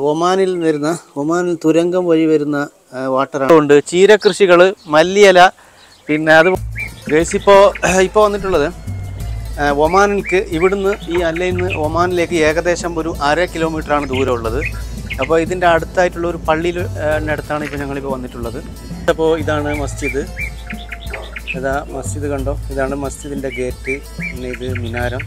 ഒമാനിൽ വരുന്ന ഒമാനിൽ തുരങ്കം വഴി വരുന്ന വാട്ടറാണ് ഉണ്ട് ചീരകൃഷികൾ മല്ലിയില പിന്നെ അത് ഗേസ് ഇപ്പോൾ ഇപ്പോൾ വന്നിട്ടുള്ളത് ആ, ഒമാനിലേക്ക് ഇവിടുന്ന് ഈ അല്ലയിൽ നിന്ന് ഒമാനിലേക്ക് ഏകദേശം ഒരു അര കിലോമീറ്ററാണ് ദൂരമുള്ളത് അപ്പോൾ ഇതിൻ്റെ അടുത്തായിട്ടുള്ള ഒരു പള്ളിയിൽ അടുത്താണ് ഇപ്പോൾ ഞങ്ങളിപ്പോൾ വന്നിട്ടുള്ളത് അപ്പോൾ ഇതാണ് മസ്ജിദ് ഇതാ മസ്ജിദ് കണ്ടോ ഇതാണ് മസ്ജിദിൻ്റെ ഗേറ്റ് പിന്നെ ഇത് മിനാരം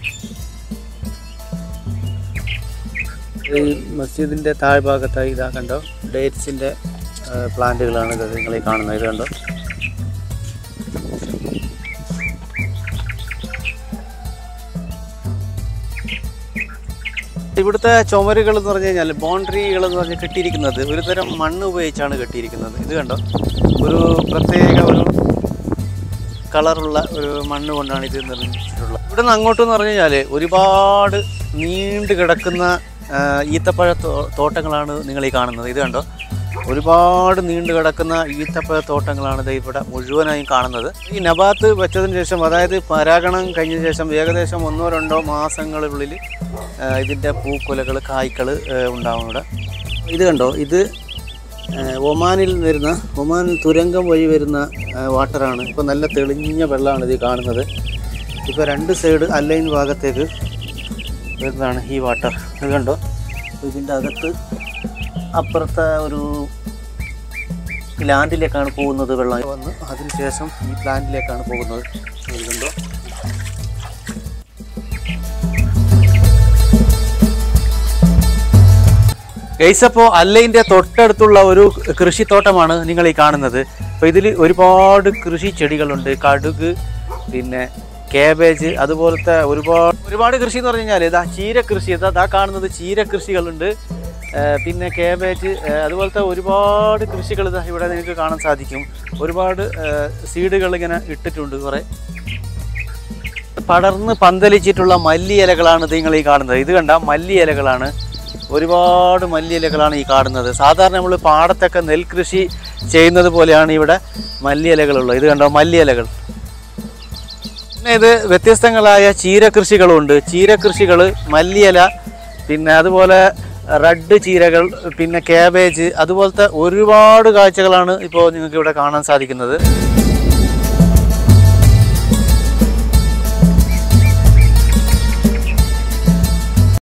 ഈ മസ്ജിദിൻ്റെ താഴ്ഭാഗത്തായി ഇതാ കണ്ടോ ഡേറ്റ്സിൻ്റെ പ്ലാന്റുകളാണ് ഇത് നിങ്ങൾ ഈ കാണുന്നത് ഇത് കണ്ടോ ഇവിടുത്തെ ചുമരുകൾ എന്ന് പറഞ്ഞു കഴിഞ്ഞാൽ ബൗണ്ടറികൾ എന്ന് പറഞ്ഞ് കെട്ടിയിരിക്കുന്നത് ഒരു തരം മണ്ണ് ഉപയോഗിച്ചാണ് കെട്ടിയിരിക്കുന്നത് ഇത് കണ്ടോ ഒരു പ്രത്യേക ഒരു കളറുള്ള ഒരു മണ്ണ് കൊണ്ടാണ് ഇത് നിർമ്മിച്ചിട്ടുള്ളത് ഇവിടെ നിന്ന് അങ്ങോട്ട് എന്ന് പറഞ്ഞു കഴിഞ്ഞാൽ ഒരുപാട് നീണ്ടു കിടക്കുന്ന ആ, ഈത്തപ്പഴ തോ- തോട്ടങ്ങളാണ് നിങ്ങൾ ഈ കാണുന്നത് ഇത് കണ്ടോ ഒരുപാട് നീണ്ടു കിടക്കുന്ന ഈത്തപ്പഴ തോട്ടങ്ങളാണ് ഇത് ഇവിടെ മുഴുവനായും കാണുന്നത് ഈ നബാത്ത് വെച്ചതിന് ശേഷം അതായത് പരാഗണം കഴിഞ്ഞ ശേഷം ഏകദേശം ഒന്നോ രണ്ടോ മാസങ്ങളുള്ളിൽ ആ, ഇതിൻ്റെ പൂക്കുലകൾ കായ്ക്കൾ ഉണ്ടാവും ഇവിടെ ഇത് കണ്ടോ ഇത് ഏഹ് ഒമാനിൽ വരുന്ന ഒമാനിൽ തുരങ്കം വഴി വരുന്ന ഏഹ് വാട്ടറാണ് ഇപ്പോൾ നല്ല തെളിഞ്ഞ വെള്ളമാണ് ഇത് കാണുന്നത് ഇപ്പോൾ രണ്ട് സൈഡ് അല്ലൈൻ ഭാഗത്തേക്ക് വരുന്നതാണ് ഈ വാട്ടർ ഇത് കണ്ടോ ഇതിൻ്റെ അകത്ത് അപ്പുറത്തെ ഒരു ലാൻഡിലേക്കാണ് പോകുന്നത് വെള്ളം വന്ന് അതിനുശേഷം ഈ പ്ലാന്റിലേക്കാണ് പോകുന്നത് ഇത് കണ്ടോ ഗൈസ് അപ്പോൾ അല്ലൈൻ്റെ തൊട്ടടുത്തുള്ള ഒരു കൃഷിത്തോട്ടമാണ് നിങ്ങൾ ഈ കാണുന്നത് അപ്പോൾ ഇതിൽ ഒരുപാട് കൃഷി ചെടികളുണ്ട് കടുക് പിന്നെ കാബേജ് അതുപോലത്തെ ഒരുപാട് ഒരുപാട് കൃഷി എന്ന് പറഞ്ഞു കഴിഞ്ഞാൽ ഇതാ ചീര കൃഷി ഇതാ ഇതാ കാണുന്നത് ചീര കൃഷികളുണ്ട് ആ, പിന്നെ കാബേജ് ആ, അതുപോലത്തെ ഒരുപാട് കൃഷികൾ ഇതാ ഇവിടെ നിങ്ങൾക്ക് കാണാൻ സാധിക്കും ഒരുപാട് സീഡുകൾ ഇങ്ങനെ ഇട്ടിട്ടുണ്ട് കുറേ പടർന്ന് പന്തലിച്ചിട്ടുള്ള മല്ലി ഇലകളാണ് നിങ്ങൾ ഈ കാണുന്നത് ഇത് കണ്ട മല്ലി ഇലകളാണ് ഒരുപാട് മല്ലി ഇലകളാണ് ഈ കാണുന്നത് സാധാരണ നമ്മൾ പാടത്തൊക്കെ നെൽകൃഷി ചെയ്യുന്നത് പോലെയാണ് ഇവിടെ മല്ലി ഇലകളുള്ളത് ഇത് കണ്ടോ മല്ലി ഇലകൾ പിന്നെ ഇത് വ്യത്യസ്തങ്ങളായ ചീരകൃഷികളുണ്ട് ചീരകൃഷികൾ മല്ലിയില പിന്നെ അതുപോലെ റെഡ് ചീരകൾ പിന്നെ കാബേജ് അതുപോലത്തെ ഒരുപാട് കാഴ്ചകളാണ് ഇപ്പോൾ നിങ്ങൾക്ക് ഇവിടെ കാണാൻ സാധിക്കുന്നത്